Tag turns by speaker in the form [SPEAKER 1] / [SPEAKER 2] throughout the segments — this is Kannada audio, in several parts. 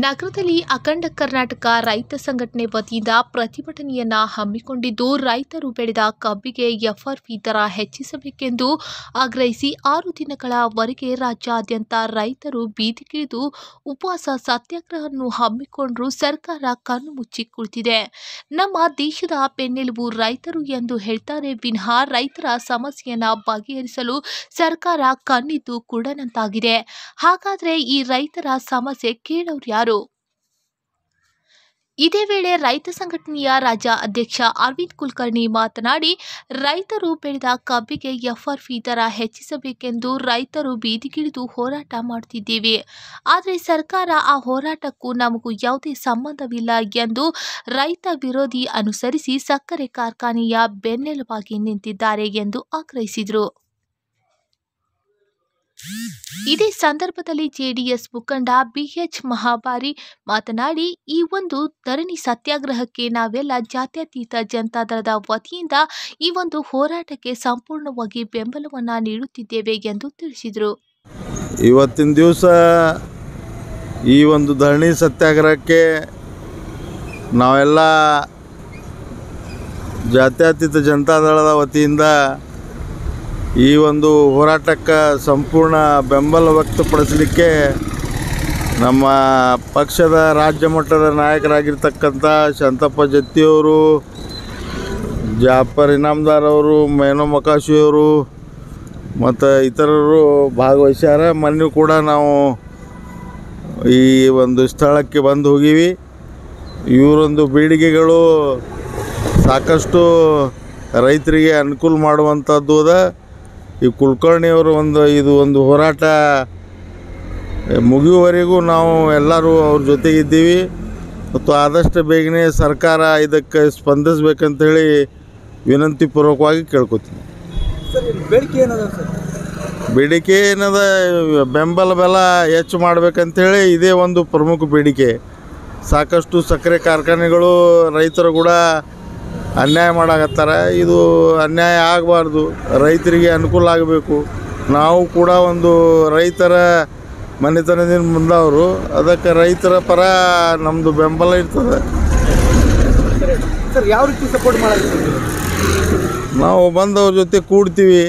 [SPEAKER 1] ನಗರದಲ್ಲಿ ಅಖಂಡ ಕರ್ನಾಟಕ ರೈತ ಸಂಘಟನೆ ವತಿಯಿಂದ ಪ್ರತಿಭಟನೆಯನ್ನ ಹಮ್ಮಿಕೊಂಡಿದ್ದು ರೈತರು ಬೆಳೆದ ಕಬ್ಬಿಗೆ ಎಫ್ಆರ್ಪಿ ದರ ಹೆಚ್ಚಿಸಬೇಕೆಂದು ಆಗ್ರಹಿಸಿ ಆರು ದಿನಗಳವರೆಗೆ ರಾಜ್ಯಾದ್ಯಂತ ರೈತರು ಬೀದಿಗಿಳಿದು ಉಪವಾಸ ಸತ್ಯಾಗ್ರಹವನ್ನು ಹಮ್ಮಿಕೊಂಡರೂ ಸರ್ಕಾರ ಕಣ್ಣು ಮುಚ್ಚಿ ಕುಳಿತಿದೆ ನಮ್ಮ ದೇಶದ ಬೆನ್ನೆಲುಬು ರೈತರು ಎಂದು ಹೇಳ್ತಾರೆ ವಿನಃ ರೈತರ ಸಮಸ್ಯೆಯನ್ನ ಬಗೆಹರಿಸಲು ಸರ್ಕಾರ ಕಣ್ಣಿದ್ದು ಕುರುಡನಂತಾಗಿದೆ ಹಾಗಾದ್ರೆ ಈ ರೈತರ ಸಮಸ್ಯೆ ಕೇಳೋರು ಯಾರು ಇದೇ ವೇಳೆ ರೈತ ಸಂಘಟನೆಯ ರಾಜ್ಯ ಅಧ್ಯಕ್ಷ ಅರವಿಂದ್ ಕುಲಕರ್ಣಿ ಮಾತನಾಡಿ ರೈತರು ಬೆಳೆದ ಕಬ್ಬಿಗೆ ಎಫ್ಆರ್ಪಿ ದರ ಹೆಚ್ಚಿಸಬೇಕೆಂದು ರೈತರು ಬೀದಿಗಿಳಿದು ಹೋರಾಟ ಮಾಡುತ್ತಿದ್ದೇವೆ ಆದರೆ ಸರ್ಕಾರ ಆ ಹೋರಾಟಕ್ಕೂ ನಮಗೂ ಯಾವುದೇ ಸಂಬಂಧವಿಲ್ಲ ಎಂದು ರೈತ ವಿರೋಧಿ ಅನುಸರಿಸಿ ಸಕ್ಕರೆ ಕಾರ್ಖಾನೆಯ ಬೆನ್ನೆಲುಬಾಗಿ ನಿಂತಿದ್ದಾರೆ ಎಂದು ಆಗ್ರಹಿಸಿದರು ಇದೇ ಸಂದರ್ಭದಲ್ಲಿ ಜೆಡಿಎಸ್ ಮುಖಂಡ ಬಿಎಚ್ ಮಹಾಬಾರಿ ಮಾತನಾಡಿ ಈ ಒಂದು ಧರಣಿ ಸತ್ಯಾಗ್ರಹಕ್ಕೆ ನಾವೆಲ್ಲ ಜಾತ್ಯತೀತ ಜನತಾದಳದ ವತಿಯಿಂದ ಈ ಒಂದು ಹೋರಾಟಕ್ಕೆ ಸಂಪೂರ್ಣವಾಗಿ ಬೆಂಬಲವನ್ನು ನೀಡುತ್ತಿದ್ದೇವೆ ಎಂದು ತಿಳಿಸಿದರು
[SPEAKER 2] ಇವತ್ತಿನ ದಿವಸ ಈ ಒಂದು ಧರಣಿ ಸತ್ಯಾಗ್ರಹಕ್ಕೆ ನಾವೆಲ್ಲ ಜಾತ್ಯತೀತ ಜನತಾದಳದ ವತಿಯಿಂದ ಈ ಒಂದು ಹೋರಾಟಕ್ಕೆ ಸಂಪೂರ್ಣ ಬೆಂಬಲ ವ್ಯಕ್ತಪಡಿಸಲಿಕ್ಕೆ ನಮ್ಮ ಪಕ್ಷದ ರಾಜ್ಯ ಮಟ್ಟದ ನಾಯಕರಾಗಿರ್ತಕ್ಕಂಥ ಶಾಂತಪ್ಪ ಜತ್ತಿಯವರು ಜಾಫರ್ ಇನಾಮ್ದಾರ್ ಅವರು ಮೇನೋ ಮಕಾಶಿಯವರು ಮತ್ತು ಇತರರು ಭಾಗವಹಿಸ್ಯಾರ ಮೊನ್ನೆ ಕೂಡ ನಾವು ಈ ಒಂದು ಸ್ಥಳಕ್ಕೆ ಬಂದು ಹೋಗೀವಿ ಇವರೊಂದು ಬೇಡಿಕೆಗಳು ಸಾಕಷ್ಟು ರೈತರಿಗೆ ಅನುಕೂಲ ಮಾಡುವಂಥದ್ದು ಅದ ಈ ಕುಲಕರ್ಣಿಯವರು ಒಂದು ಇದು ಒಂದು ಹೋರಾಟ ಮುಗಿಯುವವರೆಗೂ ನಾವು ಎಲ್ಲರೂ ಅವ್ರ ಜೊತೆಗಿದ್ದೀವಿ ಮತ್ತು ಆದಷ್ಟು ಬೇಗನೆ ಸರ್ಕಾರ ಇದಕ್ಕೆ ಸ್ಪಂದಿಸ್ಬೇಕಂತೇಳಿ ವಿನಂತಿ ಪೂರ್ವಕವಾಗಿ ಕೇಳ್ಕೊತೀನಿ
[SPEAKER 3] ಸರ್ ಇಲ್ಲಿ ಬೇಡಿಕೆ ಏನದ ಸರ್
[SPEAKER 2] ಬೇಡಿಕೆ ಏನದ ಬೆಂಬಲ ಬೆಲ ಹೆಚ್ಚು ಮಾಡ್ಬೇಕಂತೇಳಿ ಇದೇ ಒಂದು ಪ್ರಮುಖ ಬೇಡಿಕೆ ಸಾಕಷ್ಟು ಸಕ್ಕರೆ ಕಾರ್ಖಾನೆಗಳು ರೈತರು ಕೂಡ ಅನ್ಯಾಯ ಮಾಡಾಕತ್ತಾರ ಇದು ಅನ್ಯಾಯ ಆಗಬಾರ್ದು ರೈತರಿಗೆ ಅನುಕೂಲ ಆಗಬೇಕು ನಾವು ಕೂಡ ಒಂದು ರೈತರ ಮನೆತನದಿಂದ ಮುಂದವರು ಅದಕ್ಕೆ ರೈತರ ಪರ ನಮ್ಮದು ಬೆಂಬಲ ಇರ್ತದೆ
[SPEAKER 3] ಸರ್ ಯಾವ ರೀತಿ ಸಪೋರ್ಟ್ ಮಾಡಕ್ಕೆ
[SPEAKER 2] ನಾವು ಬಂದವ್ರ ಜೊತೆ ಕೂಡ್ತೀವಿ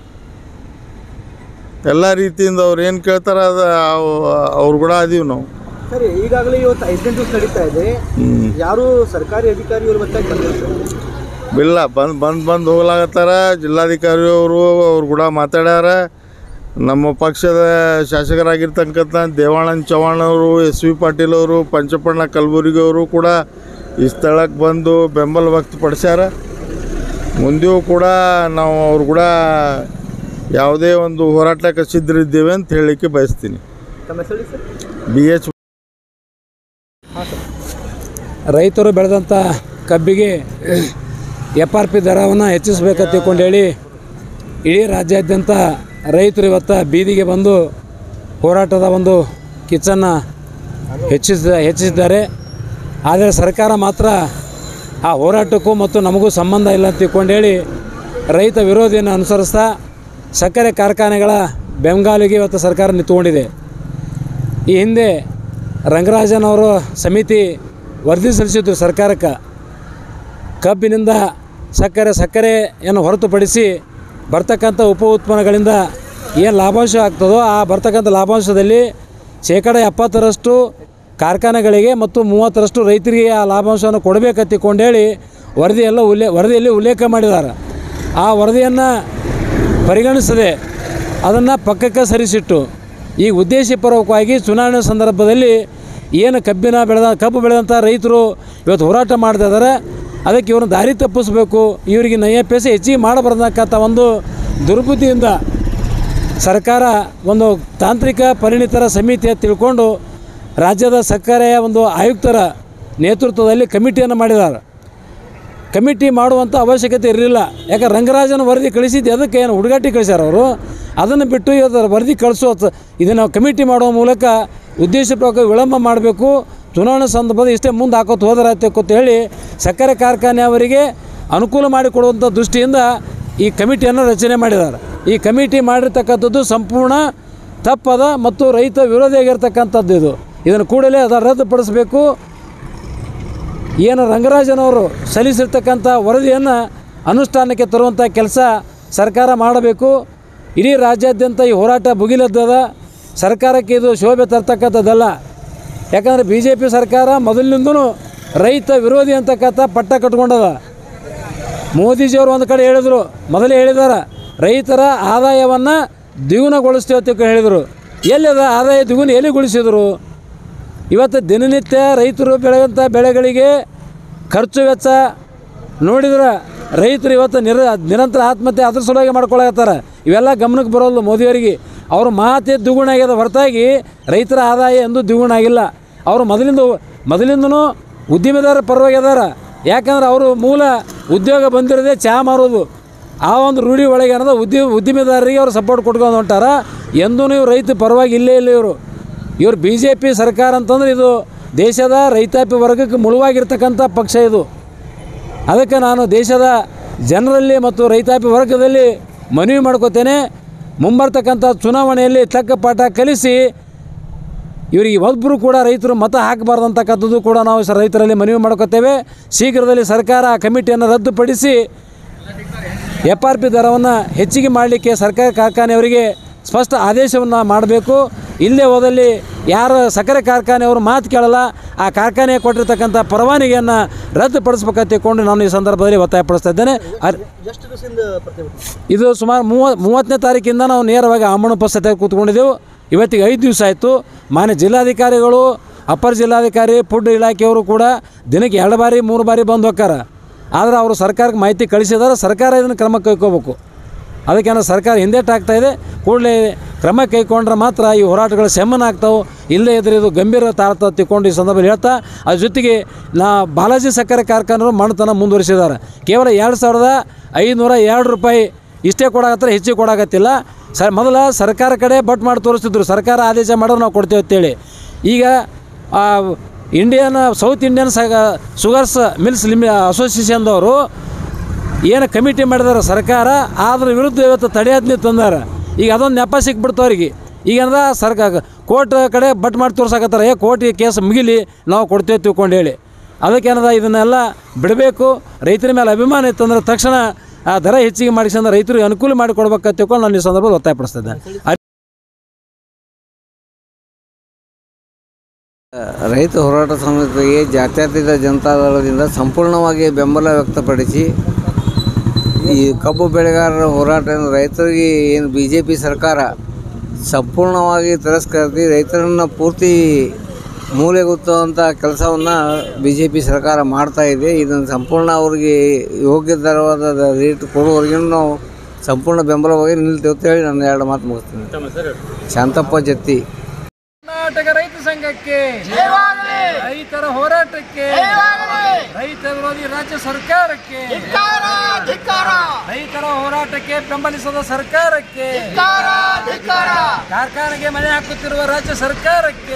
[SPEAKER 2] ಎಲ್ಲ ರೀತಿಯಿಂದ ಅವ್ರು ಏನು ಕೇಳ್ತಾರೆ ಅದು ಅವ್ರು ಕೂಡ ಅದೀವಿ ನಾವು
[SPEAKER 3] ಸರ್ ಈಗಾಗಲೇ ಇವತ್ತು ಐದನೇ ದಿವಸ ನಡೀತಾ ಇದೆ
[SPEAKER 2] ಹ್ಞೂ
[SPEAKER 3] ಯಾರು ಸರ್ಕಾರಿ ಅಧಿಕಾರಿಗಳು ಮತ್ತೆ ಬಂದಿಲ್ಲ ಸರ್
[SPEAKER 2] ಇಲ್ಲ ಬಂದು ಬಂದು ಬಂದು ಹೋಗ್ಲಾಗತ್ತಾರ ಜಿಲ್ಲಾಧಿಕಾರಿ ಅವರು ಅವ್ರು ಕೂಡ ಮಾತಾಡ್ಯಾರ ನಮ್ಮ ಪಕ್ಷದ ಶಾಸಕರಾಗಿರ್ತಕ್ಕಂಥ ದೇವಾನಂದ್ ಚವ್ಹಾಣ್ ಅವರು ಎಸ್ ವಿ ಪಾಟೀಲ್ ಅವರು ಪಂಚಪಣ್ಣ ಕಲಬುರ್ಗಿ ಅವರು ಕೂಡ ಈ ಸ್ಥಳಕ್ಕೆ ಬಂದು ಬೆಂಬಲ ವ್ಯಕ್ತಪಡಿಸ್ಯಾರ ಮುಂದೆಯೂ ಕೂಡ ನಾವು ಅವ್ರು ಕೂಡ ಯಾವುದೇ ಒಂದು ಹೋರಾಟಕ್ಕೆ ಸಿದ್ಧರಿದ್ದೇವೆ ಅಂತ ಹೇಳಲಿಕ್ಕೆ ಬಯಸ್ತೀನಿ
[SPEAKER 3] ತಮ್ಮ ಹೆಸರು ಹೇಳಿ ಸರ್
[SPEAKER 2] ಬಿ ಎಚ್
[SPEAKER 3] ಹಾಂ ಸರ್
[SPEAKER 4] ರೈತರು ಬೆಳೆದಂಥ ಕಬ್ಬಿಗೆ ಎಫ್ ಆರ್ ಪಿ ದರವನ್ನು ಹೆಚ್ಚಿಸಬೇಕಂತ ತಿಳ್ಕೊಂಡು ಹೇಳಿ ಇಡೀ ರಾಜ್ಯಾದ್ಯಂತ ರೈತರು ಇವತ್ತು ಬೀದಿಗೆ ಬಂದು ಹೋರಾಟದ ಒಂದು ಕಿಚ್ಚನ್ನು ಹೆಚ್ಚಿಸ ಹೆಚ್ಚಿಸಿದ್ದಾರೆ ಆದರೆ ಸರ್ಕಾರ ಮಾತ್ರ ಆ ಹೋರಾಟಕ್ಕೂ ಮತ್ತು ನಮಗೂ ಸಂಬಂಧ ಇಲ್ಲ ಅಂತ ತಿಳ್ಕೊಂಡು ಹೇಳಿ ರೈತ ವಿರೋಧಿಯನ್ನು ಅನುಸರಿಸ್ತಾ ಸಕ್ಕರೆ ಕಾರ್ಖಾನೆಗಳ ಬೆಂಗಾಲಿಗೆ ಇವತ್ತು ಸರ್ಕಾರ ನಿಂತ್ಕೊಂಡಿದೆ ಈ ಹಿಂದೆ ರಂಗರಾಜನ್ ಅವರು ಸಮಿತಿ ವರದಿ ಸಲ್ಲಿಸಿದ್ರು ಸರ್ಕಾರಕ್ಕೆ ಕಬ್ಬಿನಿಂದ ಸಕ್ಕರೆ ಸಕ್ಕರೆಯನ್ನು ಹೊರತುಪಡಿಸಿ ಬರ್ತಕ್ಕಂಥ ಉಪ ಉತ್ಪನ್ನಗಳಿಂದ ಏನು ಲಾಭಾಂಶ ಆಗ್ತದೋ ಆ ಬರ್ತಕ್ಕಂಥ ಲಾಭಾಂಶದಲ್ಲಿ ಶೇಕಡ ಎಪ್ಪತ್ತರಷ್ಟು ಕಾರ್ಖಾನೆಗಳಿಗೆ ಮತ್ತು ಮೂವತ್ತರಷ್ಟು ರೈತರಿಗೆ ಆ ಲಾಭಾಂಶವನ್ನು ಕೊಡಬೇಕಂತ ತಿಳ್ಕೊಂಡೇಳಿ ವರದಿಯೆಲ್ಲ ಉಲ್ಲೇ ವರದಿಯಲ್ಲಿ ಉಲ್ಲೇಖ ಮಾಡಿದ್ದಾರೆ ಆ ವರದಿಯನ್ನು ಪರಿಗಣಿಸದೆ ಅದನ್ನು ಪಕ್ಕಕ್ಕೆ ಸರಿಸಿಟ್ಟು ಈ ಉದ್ದೇಶಪೂರ್ವಕವಾಗಿ ಚುನಾವಣೆ ಸಂದರ್ಭದಲ್ಲಿ ಏನು ಕಬ್ಬಿನ ಬೆಳೆದ ಕಬ್ಬು ಬೆಳೆದಂಥ ರೈತರು ಇವತ್ತು ಹೋರಾಟ ಮಾಡ್ತಾ ಇದ್ದಾರೆ ಅದಕ್ಕೆ ಇವ್ರನ್ನ ದಾರಿ ತಪ್ಪಿಸ್ಬೇಕು ಇವರಿಗೆ ನೈಯಪೇಸೆ ಹೆಚ್ಚಿಗೆ ಮಾಡಬಾರ್ದಕ್ಕಂಥ ಒಂದು ದುರ್ಬುದ್ಧಿಯಿಂದ ಸರ್ಕಾರ ಒಂದು ತಾಂತ್ರಿಕ ಪರಿಣಿತರ ಸಮಿತಿ ಅಂತ ತಿಳ್ಕೊಂಡು ರಾಜ್ಯದ ಸಕ್ಕರೆಯ ಒಂದು ಆಯುಕ್ತರ ನೇತೃತ್ವದಲ್ಲಿ ಕಮಿಟಿಯನ್ನು ಮಾಡಿದ್ದಾರೆ ಕಮಿಟಿ ಮಾಡುವಂಥ ಅವಶ್ಯಕತೆ ಇರಲಿಲ್ಲ ಯಾಕೆ ರಂಗರಾಜನ ವರದಿ ಕಳಿಸಿದ್ದು ಅದಕ್ಕೆ ಏನು ಹುಡುಗಾಟಿ ಕಳಿಸ್ಯಾರ ಅವರು ಅದನ್ನು ಬಿಟ್ಟು ಇವತ್ತು ವರದಿ ಕಳಿಸೋ ಇದನ್ನು ಕಮಿಟಿ ಮಾಡುವ ಮೂಲಕ ಉದ್ದೇಶಪೂರ್ವಕ ವಿಳಂಬ ಮಾಡಬೇಕು ಚುನಾವಣೆ ಸಂದರ್ಭದ ಇಷ್ಟೇ ಮುಂದೆ ಹಾಕೋತ ಹೋದರಾಯ್ತು ಅಂತ ಹೇಳಿ ಸಕ್ಕರೆ ಕಾರ್ಖಾನೆ ಅವರಿಗೆ ಅನುಕೂಲ ಮಾಡಿಕೊಡುವಂಥ ದೃಷ್ಟಿಯಿಂದ ಈ ಕಮಿಟಿಯನ್ನು ರಚನೆ ಮಾಡಿದ್ದಾರೆ ಈ ಕಮಿಟಿ ಮಾಡಿರ್ತಕ್ಕಂಥದ್ದು ಸಂಪೂರ್ಣ ತಪ್ಪದ ಮತ್ತು ರೈತ ವಿರೋಧಿಯಾಗಿರ್ತಕ್ಕಂಥದ್ದು ಇದು ಇದನ್ನು ಕೂಡಲೇ ಅದ ರದ್ದುಪಡಿಸಬೇಕು ಏನು ರಂಗರಾಜನವರು ಸಲ್ಲಿಸಿರ್ತಕ್ಕಂಥ ವರದಿಯನ್ನು ಅನುಷ್ಠಾನಕ್ಕೆ ತರುವಂಥ ಕೆಲಸ ಸರ್ಕಾರ ಮಾಡಬೇಕು ಇಡೀ ರಾಜ್ಯಾದ್ಯಂತ ಈ ಹೋರಾಟ ಭುಗಿಲದ್ದದ ಸರ್ಕಾರಕ್ಕೆ ಇದು ಶೋಭೆ ತರ್ತಕ್ಕಂಥದ್ದಲ್ಲ ಯಾಕಂದರೆ ಬಿ ಜೆ ಪಿ ಸರ್ಕಾರ ಮೊದಲಿನಿಂದನೂ ರೈತ ವಿರೋಧಿ ಅಂತಕ್ಕಂಥ ಪಟ್ಟ ಕಟ್ಕೊಂಡದ ಮೋದಿಜಿಯವರು ಒಂದು ಕಡೆ ಹೇಳಿದರು ಮೊದಲೇ ಹೇಳಿದಾರ ರೈತರ ಆದಾಯವನ್ನು ದ್ವಿಗುಣಗೊಳಿಸ್ತೇವೆ ಅಂತ ಹೇಳಿದರು ಎಲ್ಲಿದ ಆದಾಯ ದ್ವಿಗುಣ ಎಲ್ಲಿಗೊಳಿಸಿದರು ಇವತ್ತು ದಿನನಿತ್ಯ ರೈತರು ಬೆಳೆಯುವಂಥ ಬೆಳೆಗಳಿಗೆ ಖರ್ಚು ವೆಚ್ಚ ನೋಡಿದ್ರೆ ರೈತರು ಇವತ್ತು ನಿರ ನಿರಂತರ ಆತ್ಮಹತ್ಯೆ ಅದ್ರ ಸಲುವಾಗಿ ಮಾಡ್ಕೊಳಕತ್ತಾರ ಇವೆಲ್ಲ ಗಮನಕ್ಕೆ ಬರೋಲ್ಲ ಮೋದಿಯವರಿಗೆ ಅವ್ರ ಮಾತೇ ದ್ವಿಗುಣ ಆಗ್ಯದ ಹೊರತಾಗಿ ರೈತರ ಆದಾಯ ಎಂದೂ ದ್ವಿಗುಣ ಆಗಿಲ್ಲ ಅವರು ಮೊದಲಿಂದ ಮೊದಲಿಂದನೂ ಉದ್ಯಮಿದಾರ ಪರವಾಗಿ ಅದಾರ ಯಾಕಂದ್ರೆ ಅವರು ಮೂಲ ಉದ್ಯೋಗ ಬಂದಿರೋದೇ ಚಹಾ ಮಾರೋದು ಆ ಒಂದು ರೂಢಿ ಒಳಗೆ ಏನದ ಉದ್ಯಮ ಉದ್ಯಮಿದಾರರಿಗೆ ಅವ್ರು ಸಪೋರ್ಟ್ ಕೊಟ್ಕೊಂಡು ಹೊಂಟಾರ ಎಂದೂ ಇವ್ರು ರೈತ ಪರವಾಗಿ ಇಲ್ಲೇ ಇಲ್ಲ ಇವರು ಇವ್ರು ಬಿ ಜೆ ಪಿ ಸರ್ಕಾರ ಅಂತಂದ್ರೆ ಇದು ದೇಶದ ರೈತಾಪಿ ವರ್ಗಕ್ಕೆ ಮುಳುವಾಗಿರ್ತಕ್ಕಂಥ ಪಕ್ಷ ಇದು ಅದಕ್ಕೆ ನಾನು ದೇಶದ ಜನರಲ್ಲಿ ಮತ್ತು ರೈತಾಪಿ ವರ್ಗದಲ್ಲಿ ಮನವಿ ಮಾಡ್ಕೋತೇನೆ ಮುಂಬರ್ತಕ್ಕಂಥ ಚುನಾವಣೆಯಲ್ಲಿ ತಕ್ಕ ಪಾಠ ಕಲಿಸಿ ಇವರಿಗೆ ಒಬ್ಬರು ಕೂಡ ರೈತರು ಮತ ಹಾಕಬಾರ್ದು ಅಂತಕ್ಕಂಥದ್ದು ಕೂಡ ನಾವು ಸ ರೈತರಲ್ಲಿ ಮನವಿ ಮಾಡ್ಕೋತೇವೆ ಶೀಘ್ರದಲ್ಲಿ ಸರ್ಕಾರ ಆ ಕಮಿಟಿಯನ್ನು ರದ್ದುಪಡಿಸಿ ಎಫ್ ಆರ್ ಪಿ ದರವನ್ನು ಹೆಚ್ಚಿಗೆ ಮಾಡಲಿಕ್ಕೆ ಸರ್ಕಾರಿ ಕಾರ್ಖಾನೆಯವರಿಗೆ ಸ್ಪಷ್ಟ ಆದೇಶವನ್ನು ಮಾಡಬೇಕು ಇಲ್ಲೇ ಹೋದಲ್ಲಿ ಯಾರು ಸಕ್ಕರೆ ಕಾರ್ಖಾನೆಯವರು ಮಾತು ಕೇಳಲ್ಲ ಆ ಕಾರ್ಖಾನೆ ಕೊಟ್ಟಿರ್ತಕ್ಕಂಥ ಪರವಾನಗಿಯನ್ನು ರದ್ದುಪಡಿಸ್ಬೇಕಂತ ತಿಳ್ಕೊಂಡು ನಾನು ಈ ಸಂದರ್ಭದಲ್ಲಿ ಒತ್ತಾಯಪಡಿಸ್ತಾ ಇದ್ದೇನೆ ಅರ್-
[SPEAKER 3] ಎಷ್ಟು ದಿವಸದಿಂದ ಪ್ರತಿಭಟನೆ
[SPEAKER 4] ಇದು ಸುಮಾರು ಮೂವ ಮೂವತ್ತನೇ ತಾರೀಕಿಂದ ನಾವು ನೇರವಾಗಿ ಅಮ್ಮನ ಉಪಸ್ಥಿತಿಯಾಗಿ ಕೂತ್ಕೊಂಡಿದ್ದೆವು ಇವತ್ತಿಗೆ ಐದು ದಿವಸ ಆಯಿತು ಮಾನ್ಯ ಜಿಲ್ಲಾಧಿಕಾರಿಗಳು ಅಪ್ಪರ್ ಜಿಲ್ಲಾಧಿಕಾರಿ ಫುಡ್ ಇಲಾಖೆಯವರು ಕೂಡ ದಿನಕ್ಕೆ ಎರಡು ಬಾರಿ ಮೂರು ಬಾರಿ ಬಂದು ಹೋಗ್ತಾರ ಆದರೆ ಅವರು ಸರ್ಕಾರಕ್ಕೆ ಮಾಹಿತಿ ಕಳಿಸಿದಾರೆ ಸರ್ಕಾರ ಇದನ್ನು ಕ್ರಮ ಕೈಗೋಬೇಕು ಅದಕ್ಕೇನೋ ಸರ್ಕಾರ ಹಿಂದೇಟಾಗ್ತಾ ಇದೆ ಕೂಡಲೇ ಕ್ರಮ ಕೈಗೊಂಡ್ರೆ ಮಾತ್ರ ಈ ಹೋರಾಟಗಳು ಶಮನ ಆಗ್ತಾವೆ ಇಲ್ಲೇ ಇದ್ರೆ ಇದು ಗಂಭೀರ ತಾಳ್ತ ತಿಳ್ಕೊಂಡು ಈ ಸಂದರ್ಭದಲ್ಲಿ ಹೇಳ್ತಾ ಅದ್ರ ಜೊತೆಗೆ ನಾ ಬಾಲಾಜಿ ಸಕ್ಕರೆ ಕಾರ್ಖಾನೆಯವರು ಮಣ್ಣತನ ಮುಂದುವರಿಸಿದ್ದಾರೆ ಕೇವಲ ಎರಡು ಸಾವಿರದ ಐನೂರ ಎರಡು ರೂಪಾಯಿ ಇಷ್ಟೇ ಕೊಡಾಕತ್ತಾರೆ ಹೆಚ್ಚಿಗೆ ಕೊಡಾಕತ್ತಿಲ್ಲ ಸರ್ ಮೊದಲ ಸರ್ಕಾರ ಕಡೆ ಬಟ್ ಮಾಡಿ ತೋರಿಸ್ತಿದ್ರು ಸರ್ಕಾರ ಆದೇಶ ಮಾಡೋದು ನಾವು ಕೊಡ್ತೇವೆ ಅಂತೇಳಿ ಈಗ ಆ, ಇಂಡಿಯನ್ ಸೌತ್ ಇಂಡಿಯನ್ ಸಗ ಶುಗರ್ಸ್ ಮಿಲ್ಸ್ ಲಿಮಿ ಅಸೋಸಿಯೇಷನ್ದವರು ಏನು ಕಮಿಟಿ ಮಾಡಿದಾರೆ ಸರ್ಕಾರ ಅದ್ರ ವಿರುದ್ಧ ಇವತ್ತು ತಡೆಯಾಜ್ಞೆ ತಂದಾರ ಈಗ ಅದೊಂದು ನೆಪ ಸಿಕ್ಬಿಡ್ತು ಅವ್ರಿಗೆ ಈಗ ಏನದ ಸರ್ಕಾರ ಕೋರ್ಟ್ ಕಡೆ ಬಟ್ ಮಾಡಿ ತೋರ್ಸಾಕತ್ತಾರ ಏ ಕೋರ್ಟಿಗೆ ಕೇಸ್ ಮುಗಿಲಿ ನಾವು ಕೊಡ್ತೇವೆ ತಿಳ್ಕೊಂಡು ಹೇಳಿ ಅದಕ್ಕೇನದ ಇದನ್ನೆಲ್ಲ ಬಿಡಬೇಕು ರೈತರ ಮೇಲೆ ಅಭಿಮಾನ ಇತ್ತಂದ್ರೆ ತಕ್ಷಣ ಆ ದರ ಹೆಚ್ಚಿಗೆ ಮಾಡಿಸಂದ್ರೆ ರೈತರಿಗೆ ಅನುಕೂಲ ಮಾಡಿಕೊಡ್ಬೇಕಂತ ತಿಳ್ಕೊಂಡು ನಾನು ಈ ಸಂದರ್ಭದಲ್ಲಿ ಒತ್ತಾಯಪಡಿಸ್ತಿದ್ದೆ
[SPEAKER 5] ರೈತ ಹೋರಾಟ ಸಮಿತಿಗೆ ಜಾತ್ಯತೀತ ಜನತಾದಳದಿಂದ ಸಂಪೂರ್ಣವಾಗಿ ಬೆಂಬಲ ವ್ಯಕ್ತಪಡಿಸಿ ಈ ಕಬ್ಬು ಬೆಳೆಗಾರರ ಹೋರಾಟ ರೈತರಿಗೆ ಏನು ಬಿ ಜೆ ಪಿ ಸರ್ಕಾರ ಸಂಪೂರ್ಣವಾಗಿ ತಿರಸ್ಕರಿಸಿ ರೈತರನ್ನು ಪೂರ್ತಿ ಮೂಲೆಗುತ್ತುವಂಥ ಕೆಲಸವನ್ನು ಬಿ ಜೆ ಪಿ ಸರ್ಕಾರ ಮಾಡ್ತಾ ಇದೆ ಇದನ್ನು ಸಂಪೂರ್ಣ ಅವರಿಗೆ ಯೋಗ್ಯ ದರವಾದ ರೇಟ್ ಕೊಡುವವರೆಗೂ ನಾವು ಸಂಪೂರ್ಣ ಬೆಂಬಲವಾಗಿ ನಿಲ್ತೇವೆ ಅಂತ ಹೇಳಿ ನಾನು ಎರಡು ಮಾತು ಮುಗಿಸ್ತೀನಿ ಶಾಂತಪ್ಪ ಜತ್ತಿ
[SPEAKER 4] ಕರ್ನಾಟಕ ರೈತ ಸಂಘಕ್ಕೆ ರೈತರ ಹೋರಾಟಕ್ಕೆ ರೈತ ವಿರೋಧಿ ರಾಜ್ಯ ಸರ್ಕಾರಕ್ಕೆ ರೈತರ ಹೋರಾಟಕ್ಕೆ ಬೆಂಬಲಿಸದ ಸರ್ಕಾರಕ್ಕೆ ಕಾರ್ಖಾನೆಗೆ ಮನೆ ಹಾಕುತ್ತಿರುವ ರಾಜ್ಯ ಸರ್ಕಾರಕ್ಕೆ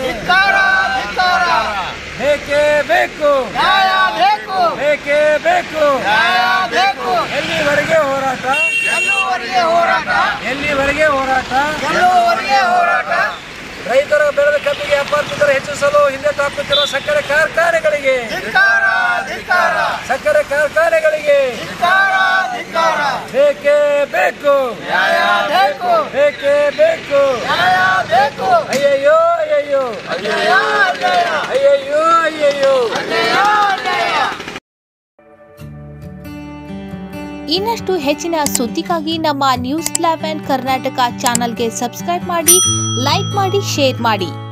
[SPEAKER 4] ಬೇಕೇ ಬೇಕು ಬೇಕೇ ಬೇಕು ಎಲ್ಲಿವರೆಗೆ ಹೋರಾಟ ಎಲ್ಲಿವರೆಗೆ ಹೋರಾಟ ರೈತರ ಬೆಳೆದ ಕಬ್ಬಿಗೆ ಎಪ್ಪತ್ತು ದರ ಹೆಚ್ಚಿಸಲು ಹಿಂದೆ ಹಾಕುತ್ತಿರುವ ಸಕ್ಕರೆ ಕಾರ್ಖಾನೆಗಳಿಗೆ ಸಕ್ಕರೆ ಕಾರ್ಖಾನೆಗಳಿಗೆ ಬೇಕೇ ಬೇಕು ಬೇಕೇ ಬೇಕು ಅಯ್ಯಯ್ಯೋ ಅಯ್ಯಯ್ಯೋ ಅಯ್ಯಯ್ಯೋ ಅಯ್ಯಯ್ಯೋ
[SPEAKER 1] ಇನ್ನಷ್ಟು ಹೆಚ್ಚಿನ ಸುದ್ದಿಗಾಗಿ ನಮ್ಮ ನ್ಯೂಸ್ ಲೆವೆನ್ ಕರ್ನಾಟಕ ಚಾನಲ್ಗೆ ಸಬ್ಸ್ಕ್ರೈಬ್ ಮಾಡಿ ಲೈಕ್ ಮಾಡಿ ಶೇರ್ ಮಾಡಿ